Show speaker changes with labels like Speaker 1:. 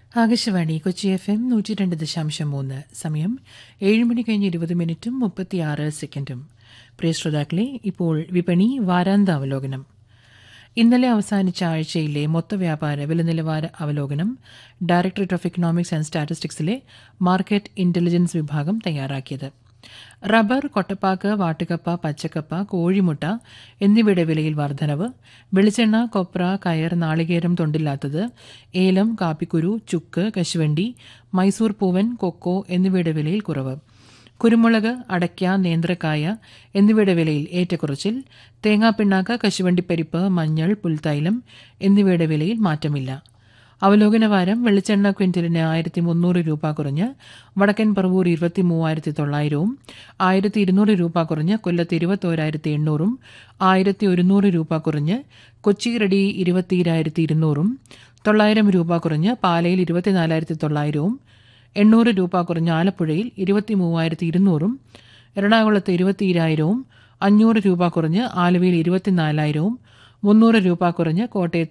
Speaker 1: Akashvani Kochi F M നൂറ്റി രണ്ട് ദശാംശം മൂന്ന് സമയം ഏഴ് മണി കഴിഞ്ഞ് ഇരുപത് മിനിറ്റും മുപ്പത്തിയാറ് സെക്കൻഡും പ്രിയ ശ്രോതാക്കളെ ഇപ്പോൾ വിപണി വാരാന്ത അവലോകനം ഇന്നലെ അവസാനിച്ച ആഴ്ചയിലെ മൊത്തവ്യാപാര വില നിലവാര അവലോകനം ഡയറക്ടറേറ്റ് ഓഫ് എക്കണോമിക്സ് ആൻഡ് സ്റ്റാറ്റിസ്റ്റിക്സിലെ മാർക്കറ്റ് ഇന്റലിജൻസ് വിഭാഗം തയ്യാറാക്കിയത് റബ്ബർ കൊട്ടപ്പാക്ക് വാട്ടുകപ്പ പച്ചക്കപ്പ കോഴിമുട്ട എന്നിവയുടെ വിലയിൽ വർധനവ് വെളിച്ചെണ്ണ കൊപ്ര കയർ നാളികേരം തൊണ്ടില്ലാത്തത് ഏലം കാപ്പിക്കുരു ചുക്ക് കശുവണ്ടി മൈസൂർ പൂവൻ കൊക്കോ എന്നിവയുടെ വിലയിൽ കുറവ് കുരുമുളക് അടയ്ക്ക നേന്ത്രക്കായ എന്നിവയുടെ വിലയിൽ ഏറ്റക്കുറച്ചിൽ തേങ്ങാപ്പിണ്ണാക്ക് കശുവണ്ടിപ്പരിപ്പ് മഞ്ഞൾ പുൽത്തൈലം എന്നിവയുടെ വിലയിൽ മാറ്റമില്ല അവലോകന വാരം വെളിച്ചെണ്ണ ക്വിന്റലിന് ആയിരത്തി മുന്നൂറ് രൂപ കുറഞ്ഞ് വടക്കൻ പറവൂർ ഇരുപത്തി മൂവായിരത്തി തൊള്ളായിരവും ആയിരത്തി ഇരുന്നൂറ് രൂപ കുറഞ്ഞ് കൊല്ലത്ത് ഇരുപത്തോരായിരത്തി എണ്ണൂറും ആയിരത്തി ഒരുന്നൂറ് രൂപ കുറഞ്ഞ് കൊച്ചി റെഡി ഇരുപത്തിരായിരത്തി ഇരുന്നൂറും തൊള്ളായിരം രൂപ കുറഞ്ഞ് പാലയിൽ ഇരുപത്തിനാലായിരത്തി തൊള്ളായിരവും എണ്ണൂറ് രൂപ കുറഞ്ഞ ആലപ്പുഴയിൽ ഇരുപത്തി മൂവായിരത്തി ഇരുന്നൂറും എറണാകുളത്ത് ഇരുപത്തിയിരായിരവും അഞ്ഞൂറ് രൂപ കുറഞ്ഞ് ആലുവയിൽ ഇരുപത്തിനാലായിരവും മുന്നൂറ് രൂപ കുറഞ്ഞ് കോട്ടയത്ത്